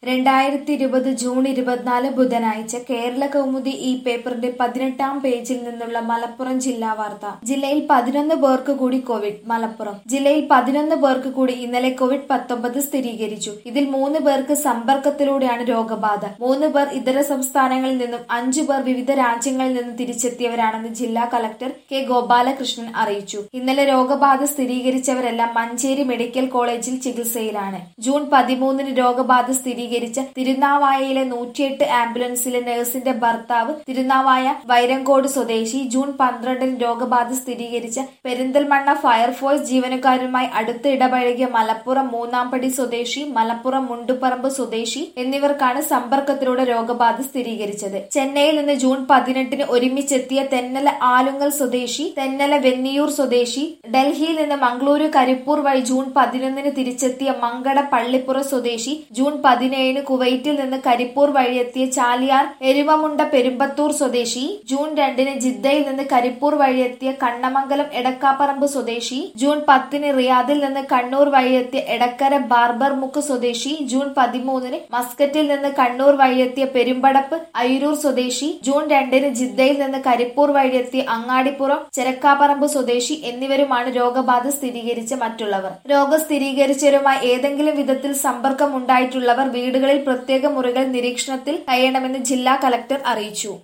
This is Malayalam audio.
രണ്ടായിരത്തി ഇരുപത് ജൂൺ ഇരുപത്തിനാല് ബുധനാഴ്ച കേരള കൗമുദി ഈ പേപ്പറിന്റെ പതിനെട്ടാം പേജിൽ നിന്നുള്ള മലപ്പുറം ജില്ലാ വാർത്ത ജില്ലയിൽ പതിനൊന്ന് പേർക്ക് കൂടി കോവിഡ് മലപ്പുറം ജില്ലയിൽ പതിനൊന്ന് പേർക്ക് കൂടി ഇന്നലെ കോവിഡ് പത്തൊമ്പത് സ്ഥിരീകരിച്ചു ഇതിൽ മൂന്ന് പേർക്ക് സമ്പർക്കത്തിലൂടെയാണ് രോഗബാധ മൂന്ന് പേർ ഇതര സംസ്ഥാനങ്ങളിൽ നിന്നും അഞ്ചു പേർ വിവിധ രാജ്യങ്ങളിൽ നിന്നും തിരിച്ചെത്തിയവരാണെന്ന് ജില്ലാ കളക്ടർ കെ ഗോപാലകൃഷ്ണൻ അറിയിച്ചു ഇന്നലെ രോഗബാധ സ്ഥിരീകരിച്ചവരെല്ലാം മഞ്ചേരി മെഡിക്കൽ കോളേജിൽ ചികിത്സയിലാണ് ജൂൺ പതിമൂന്നിന് രോഗബാധ സ്ഥിരീകരിച്ച തിരുനാവായയിലെ നൂറ്റിയെട്ട് ആംബുലൻസിലെ നഴ്സിന്റെ ഭർത്താവ് തിരുനാവായ വൈരങ്കോട് സ്വദേശി ജൂൺ പന്ത്രണ്ടിന് രോഗബാധ സ്ഥിരീകരിച്ച പെരിന്തൽമണ്ണ ഫയർഫോഴ്സ് ജീവനക്കാരുമായി അടുത്ത് ഇടപഴകിയ മലപ്പുറം മൂന്നാംപടി സ്വദേശി മലപ്പുറം മുണ്ടുപറമ്പ് സ്വദേശി എന്നിവർക്കാണ് സമ്പർക്കത്തിലൂടെ രോഗബാധ സ്ഥിരീകരിച്ചത് ചെന്നൈയിൽ നിന്ന് ജൂൺ പതിനെട്ടിന് ഒരുമിച്ചെത്തിയ തെന്നല ആലുങ്ങൽ സ്വദേശി തെന്നല വെന്നിയൂർ സ്വദേശി ഡൽഹിയിൽ നിന്ന് മംഗളൂരു കരിപ്പൂർ വഴി ജൂൺ പതിനൊന്നിന് തിരിച്ചെത്തിയ മങ്കട പള്ളിപ്പുറ സ്വദേശി ജൂൺ പതിനേഴിന് കുവൈറ്റിൽ നിന്ന് കരിപ്പൂർ വഴിയെത്തിയ ചാലിയാർ എരുമമുണ്ട പെരുമ്പത്തൂർ സ്വദേശി ജൂൺ രണ്ടിന് ജിദ്ദയിൽ നിന്ന് കരിപ്പൂർ വഴിയെത്തിയ കണ്ണമംഗലം എടക്കാപ്പറമ്പ് സ്വദേശി ജൂൺ പത്തിന് റിയാദിൽ നിന്ന് കണ്ണൂർ വഴിയെത്തിയ എടക്കര ബാർബർ മുക്ക് സ്വദേശി ജൂൺ പതിമൂന്നിന് മസ്കറ്റിൽ നിന്ന് കണ്ണൂർ വഴിയെത്തിയ പെരുമ്പടപ്പ് അയിരൂർ സ്വദേശി ജൂൺ രണ്ടിന് ജിദ്ദയിൽ നിന്ന് കരിപ്പൂർ വഴിയെത്തിയ അങ്ങാടിപ്പുറം ചെരക്കാപ്പറമ്പ് സ്വദേശി എന്നിവരുമാണ് രോഗബാധ സ്ഥിരീകരിച്ച മറ്റുള്ളവർ രോഗം സ്ഥിരീകരിച്ചവരുമായി ഏതെങ്കിലും വിധത്തിൽ സമ്പർക്കം ഉണ്ടായിട്ടുള്ളവർ വീടുകളിൽ പ്രത്യേക മുറികൾ നിരീക്ഷണത്തിൽ കഴിയണമെന്ന് ജില്ലാ കലക്ടർ അറിയിച്ചു